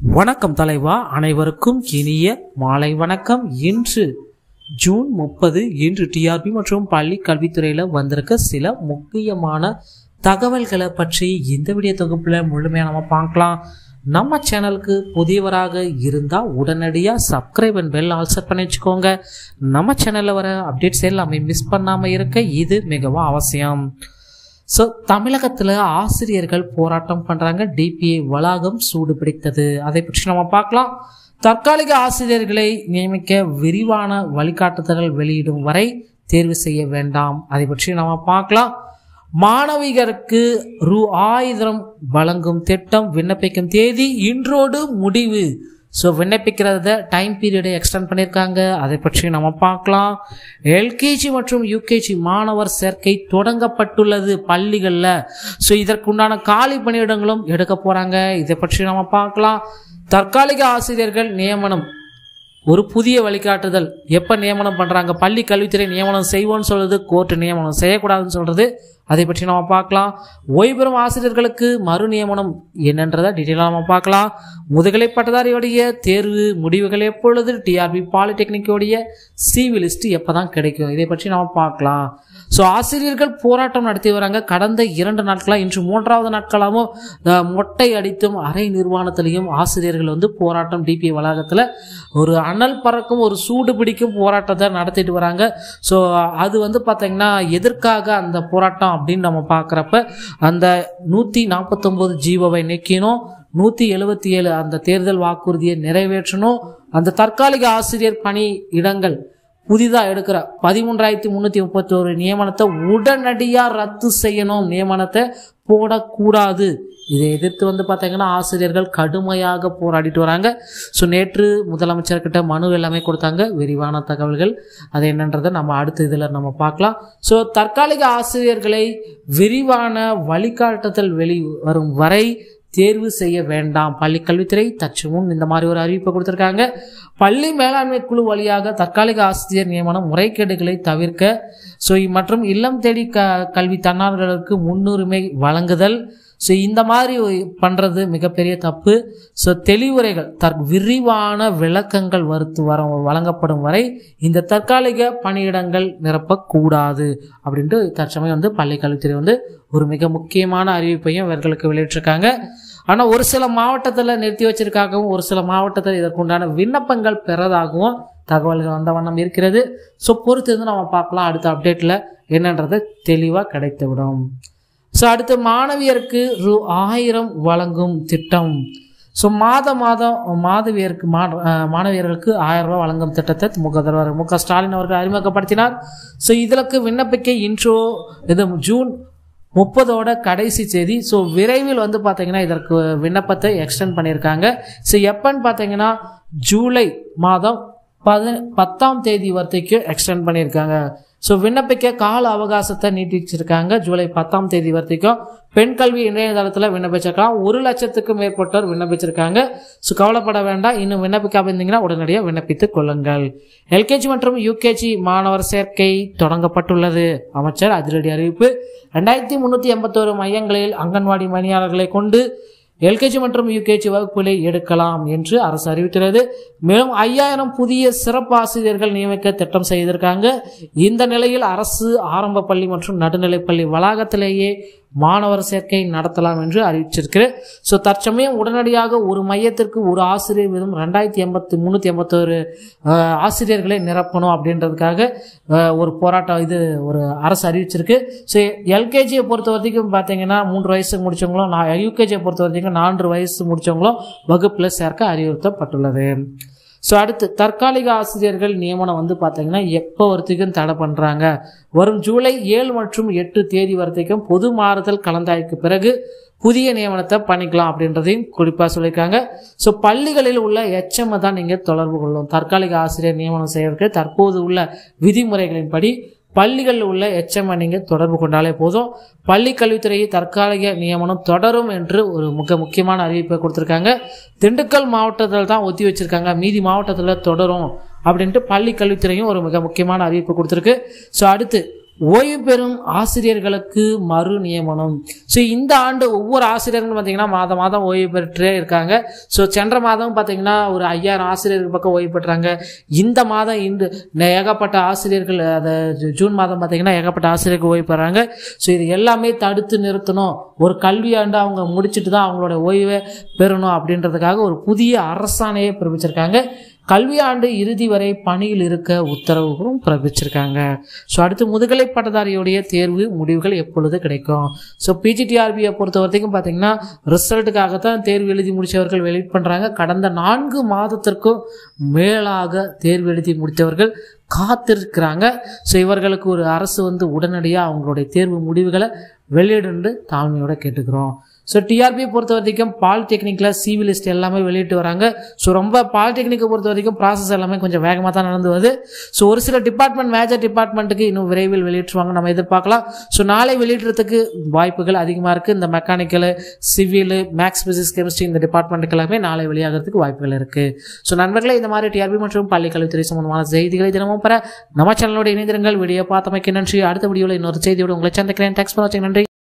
வணக்கம் தலைவா அனைவருக்கும் இனிய மாலை வணக்கம் இன்று ஜூன் முப்பது இன்று டிஆர்பி மற்றும் பள்ளி கல்வித்துறையில் வந்திருக்க சில முக்கியமான தகவல்களை பற்றி இந்த வீடியோ தொகுப்பில் முழுமையாக நம்ம பார்க்கலாம் நம்ம சேனலுக்கு புதியவராக இருந்தால் உடனடியாக subscribe and bell all set பண்ணி வச்சுக்கோங்க நம்ம சேனலில் வர அப்டேட்ஸ் எல்லாமே மிஸ் பண்ணாமல் இருக்க இது மிகவும் அவசியம் ஸோ தமிழகத்தில் ஆசிரியர்கள் போராட்டம் பண்ணுறாங்க டிபிஏ வளாகம் சூடு பிடித்தது அதை பற்றி நம்ம பார்க்கலாம் தற்காலிக ஆசிரியர்களை நியமிக்க விரிவான வழிகாட்டுதல்கள் வெளியிடும் வரை தேர்வு செய்ய வேண்டாம் அதை பற்றி நம்ம பார்க்கலாம் மாணவிகருக்கு ரூ ஆயிரம் வழங்கும் திட்டம் விண்ணப்பிக்கும் தேதி இன்றோடு முடிவு ஸோ விண்ணப்பிக்கிறத டைம் பீரியடை எக்ஸ்டெண்ட் பண்ணியிருக்காங்க அதை பற்றி நம்ம பார்க்கலாம் எல்கேஜி மற்றும் யூகேஜி மாணவர் சேர்க்கை தொடங்கப்பட்டுள்ளது பள்ளிகளில் ஸோ இதற்குண்டான காலி பணியிடங்களும் எடுக்க போகிறாங்க இதை பற்றி நம்ம பார்க்கலாம் தற்காலிக ஆசிரியர்கள் நியமனம் ஒரு புதிய வழிகாட்டுதல் எப்போ நியமனம் பண்ணுறாங்க பள்ளி கல்வித்துறை நியமனம் செய்வோன்னு சொல்கிறது கோர்ட்டு நியமனம் செய்யக்கூடாதுன்னு சொல்கிறது அதை பற்றி நம்ம பார்க்கலாம் ஓய்வு பெறும் ஆசிரியர்களுக்கு மறு நியமனம் என்னன்றதை டீட்டெயிலாக நம்ம பார்க்கலாம் முதுகலை பட்டதாரியோடைய தேர்வு முடிவுகள் எப்பொழுது டிஆர்பி பாலிடெக்னிக்கோடைய சிவி லிஸ்ட் எப்போ தான் கிடைக்கும் இதை பற்றி நம்ம பார்க்கலாம் ஸோ ஆசிரியர்கள் போராட்டம் நடத்தி வராங்க கடந்த இரண்டு நாட்களாக இன்று மூன்றாவது நாட்களாகவும் அஹ், மொட்டை அடித்தும் அரை நிர்வாணத்திலையும் ஆசிரியர்கள் வந்து போராட்டம் டிபி வளாகத்தில் ஒரு அனல் பறக்கும் ஒரு சூடு பிடிக்கும் போராட்டத்தை நடத்திட்டு வராங்க ஸோ அது வந்து பார்த்திங்கன்னா எதற்காக அந்த போராட்டம் அப்படின்னு நம்ம பார்க்குறப்ப அந்த நூற்றி நாற்பத்தொம்போது ஜீவோவை நீக்கினோம் நூற்றி எழுபத்தி ஏழு அந்த தேர்தல் வாக்குறுதியை நிறைவேற்றணும் அந்த தற்காலிக ஆசிரியர் பணி இடங்கள் புதிதாக எடுக்கிற பதிமூன்றாயிரத்தி முந்நூற்றி முப்பத்தோரு நியமனத்தை உடனடியாக ரத்து செய்யணும் நியமனத்தை போடக்கூடாது இதை எதிர்த்து வந்து பார்த்தீங்கன்னா ஆசிரியர்கள் கடுமையாக போராடிட்டு வராங்க ஸோ நேற்று முதலமைச்சர்கிட்ட மனு எல்லாமே கொடுத்தாங்க விரிவான தகவல்கள் அது என்னன்றதை நம்ம அடுத்த இதில் நம்ம பார்க்கலாம் ஸோ தற்காலிக ஆசிரியர்களை விரிவான வழிகாட்டுதல் வெளி வரும் வரை தேர்வு செய்ய வேண்டாம் பள்ளி கல்வித்துறை தச்சு முன் இந்த மாதிரி ஒரு அறிவிப்பை கொடுத்துருக்காங்க பள்ளி மேலாண்மை குழு வழியாக தற்காலிக ஆசிரியர் நியமனம் முறைகேடுகளை தவிர்க்க ஸோ மற்றும் இல்லம் தேடி க கல்வி தன்னார்வலர்களுக்கு முன்னுரிமை வழங்குதல் ஸோ இந்த மாதிரி பண்ணுறது மிகப்பெரிய தப்பு ஸோ தெளிவுரைகள் தற் விரிவான விளக்கங்கள் வருத்து வர வழங்கப்படும் வரை இந்த தற்காலிக பணியிடங்கள் நிரப்பக்கூடாது அப்படின்ட்டு தற்சமயம் வந்து பள்ளி கல்வித்துறை வந்து ஒரு மிக முக்கியமான அறிவிப்பையும் இவர்களுக்கு வெளியிட்டிருக்காங்க ஆனால் ஒரு சில மாவட்டத்தில் நிறுத்தி வச்சிருக்காகவும் ஒரு சில மாவட்டத்தில் இதற்குண்டான விண்ணப்பங்கள் பெறதாகவும் தகவல்கள் வந்த வண்ணம் இருக்கிறது ஸோ பொறுத்து இருந்து நம்ம பார்க்கலாம் அடுத்த அப்டேட்டில் என்னன்றது தெளிவாக கிடைத்துவிடும் ஸோ அடுத்து மாணவியருக்கு ரூ ஆயிரம் வழங்கும் திட்டம் ஸோ மாத மாதம் மாதவியருக்கு மா அஹ் மாணவியர்களுக்கு ஆயிரம் ரூபாய் வழங்கும் திட்டத்தை முதல்வர் மு க ஸ்டாலின் அவர்கள் அறிமுகப்படுத்தினார் ஸோ இதற்கு விண்ணப்பிக்க இன்றோ இது ஜூன் முப்பதோட கடைசி தேதி ஸோ விரைவில் வந்து பார்த்தீங்கன்னா இதற்கு விண்ணப்பத்தை எக்ஸ்டெண்ட் பண்ணியிருக்காங்க ஸோ எப்போன்னு பார்த்தீங்கன்னா ஜூலை மாதம் பத பத்தாம் தேதி வரைக்கும் எக்ஸ்டெண்ட் பண்ணியிருக்காங்க ஸோ விண்ணப்பிக்க கால அவகாசத்தை நீட்டிச்சிருக்காங்க ஜூலை பத்தாம் தேதி வரைக்கும் பெண் கல்வி இணையதளத்தில் விண்ணப்பிச்சிருக்கலாம் ஒரு லட்சத்துக்கும் மேற்பட்டோர் விண்ணப்பிச்சிருக்காங்க ஸோ கவலைப்பட வேண்டாம் இன்னும் விண்ணப்பிக்காம இருந்தீங்கன்னா உடனடியாக விண்ணப்பித்துக் கொள்ளுங்கள் எல்கேஜி மற்றும் யூகேஜி மாணவர் சேர்க்கை தொடங்கப்பட்டுள்ளது அமைச்சர் அதிரடி அறிவிப்பு ரெண்டாயிரத்தி முந்நூற்றி எண்பத்தோரு மையங்களில் அங்கன்வாடி பணியாளர்களை கொண்டு எல்கேஜி மற்றும் யூகேஜி வகுப்புகளை எடுக்கலாம் என்று அரசு அறிவித்துள்ளது மேலும் ஐயாயிரம் புதிய சிறப்பு ஆசிரியர்கள் நியமிக்க திட்டம் செய்திருக்காங்க இந்த நிலையில் அரசு ஆரம்ப பள்ளி மற்றும் நடுநிலைப் பள்ளி வளாகத்திலேயே மாணவர் சேர்க்கை நடத்தலாம் என்று அறிவிச்சிருக்கு ஸோ தற்சமயம் உடனடியாக ஒரு மையத்திற்கு ஒரு ஆசிரியர் வீதம் ரெண்டாயிரத்தி எண்பத்தி முந்நூற்றி எண்பத்தோரு ஆசிரியர்களை நிரப்பணும் அப்படின்றதுக்காக அஹ், ஒரு போராட்டம் இது ஒரு அரசு அறிவிச்சிருக்கு ஸோ எல்கேஜியை பொறுத்த வரைக்கும் பார்த்தீங்கன்னா மூன்று வயசு முடிச்சவங்களும் நான் யூகேஜியை பொறுத்த வரைக்கும் நான்கு வயசு முடிச்சவங்களும் வகுப்பில் சேர்க்க அறிவுறுத்தப்பட்டுள்ளது ஸோ அடுத்து தற்காலிக ஆசிரியர்கள் நியமனம் வந்து பார்த்தீங்கன்னா எப்போ வரைக்கும் தடை பண்ணுறாங்க வரும் ஜூலை ஏழு மற்றும் எட்டு தேதி வரைக்கும் பொது மாறுதல் கலந்தாய்க்கு பிறகு புதிய நியமனத்தை பண்ணிக்கலாம் அப்படின்றதையும் குறிப்பாக சொல்லியிருக்காங்க ஸோ பள்ளிகளில் உள்ள எச்எம் தான் நீங்கள் தொடர்பு கொள்ளும் தற்காலிக ஆசிரியர் நியமனம் செய்வதற்கு தற்போது உள்ள விதிமுறைகளின்படி பள்ளிகளில் உள்ள எச்எம் நீங்கள் தொடர்பு கொண்டாலே போதும் பள்ளி கல்வித்துறையை தற்காலிக நியமனம் தொடரும் என்று ஒரு மிக முக்கியமான அறிவிப்பை கொடுத்துருக்காங்க திண்டுக்கல் மாவட்டத்தில் தான் ஒத்தி வச்சிருக்காங்க மீதி மாவட்டத்தில் தொடரும் அப்படின்ட்டு பள்ளி கல்வித்துறையும் ஒரு மிக முக்கியமான அறிவிப்பு கொடுத்துருக்கு ஸோ அடுத்து ஓய்வு பெறும் ஆசிரியர்களுக்கு மறு நியமனம் ஸோ இந்த ஆண்டு ஒவ்வொரு ஆசிரியர்களும் பார்த்தீங்கன்னா மாதம் மாதம் ஓய்வு பெற்றே இருக்காங்க ஸோ சென்ற மாதம் பார்த்தீங்கன்னா ஒரு ஐயாயிரம் ஆசிரியர்கள் பக்கம் ஓய்வு பெற்றாங்க இந்த மாதம் இன்று நெ- ஏகப்பட்ட ஆசிரியர்கள் அதை ஜூ- ஜூன் மாதம் பார்த்தீங்கன்னா ஏகப்பட்ட ஆசிரியர்கள் ஓய்வு பெறாங்க ஸோ இது எல்லாமே தடுத்து நிறுத்தணும் ஒரு கல்வியாண்டு அவங்க முடிச்சுட்டு தான் அவங்களோட ஓய்வை பெறணும் அப்படின்றதுக்காக ஒரு புதிய அரசாணையை பிறப்பிச்சிருக்காங்க கல்வியாண்டு இறுதி வரை பணியில் இருக்க உத்தரவுகளும் பிறப்பிச்சிருக்காங்க ஸோ அடுத்து முதுகலை பட்டதாரியுடைய தேர்வு முடிவுகள் எப்பொழுது கிடைக்கும் ஸோ பிஜிடிஆர்பியை பொறுத்த வரைக்கும் பார்த்தீங்கன்னா ரிசல்ட்டுக்காகத்தான் தேர்வு எழுதி முடித்தவர்கள் வெயிட் பண்ணுறாங்க கடந்த நான்கு மாதத்திற்கும் மேலாக தேர்வு எழுதி முடித்தவர்கள் காத்திருக்கிறாங்க ஸோ இவர்களுக்கு ஒரு அரசு வந்து உடனடியாக அவங்களுடைய தேர்வு முடிவுகளை வெளியிடுன்னு தாழ்மையோட கேட்டுக்கிறோம் ஸோ டிஆர்பியை பொறுத்த வரைக்கும் பாலிடெக்னிக்கில் சிவி லிஸ்ட் எல்லாமே வெளியிட்டு வராங்க ஸோ ரொம்ப பாலிடெக்னிக்கை பொறுத்த வரைக்கும் ப்ராசஸ் எல்லாமே கொஞ்சம் வேகமாக தான் நடந்து வருது ஸோ ஒரு சில டிபார்ட்மெண்ட் மேஜர் டிபார்ட்மெண்ட்டுக்கு இன்னும் விரைவில் வெளியிட்டுருவாங்க நம்ம எதிர்பார்க்கலாம் ஸோ நாளை வெளியிடுறதுக்கு வாய்ப்புகள் அதிகமாக இருக்குது இந்த mechanical civil maths physics chemistry இந்த டிபார்ட்மெண்ட்டுக்கு எல்லாமே நாளை வெளியாகிறதுக்கு வாய்ப்புகள் இருக்குது ஸோ நண்பர்களே இந்த மாதிரி டிஆர்பி மற்றும் பள்ளி கல்வித்துறை சம்பந்தமான செய்திகளை தினமும் பெற நம்ம சேனலோட இணைந்திருங்கள் வீடியோ பார்த்தமைக்கு நன்றி அடுத்த வீடியோவில் இன்னொரு செய்தியோடு உங்களை சந்திக்கிறேன் தேங்க்ஸ் ஃபார் வாட்சிங் நன்றி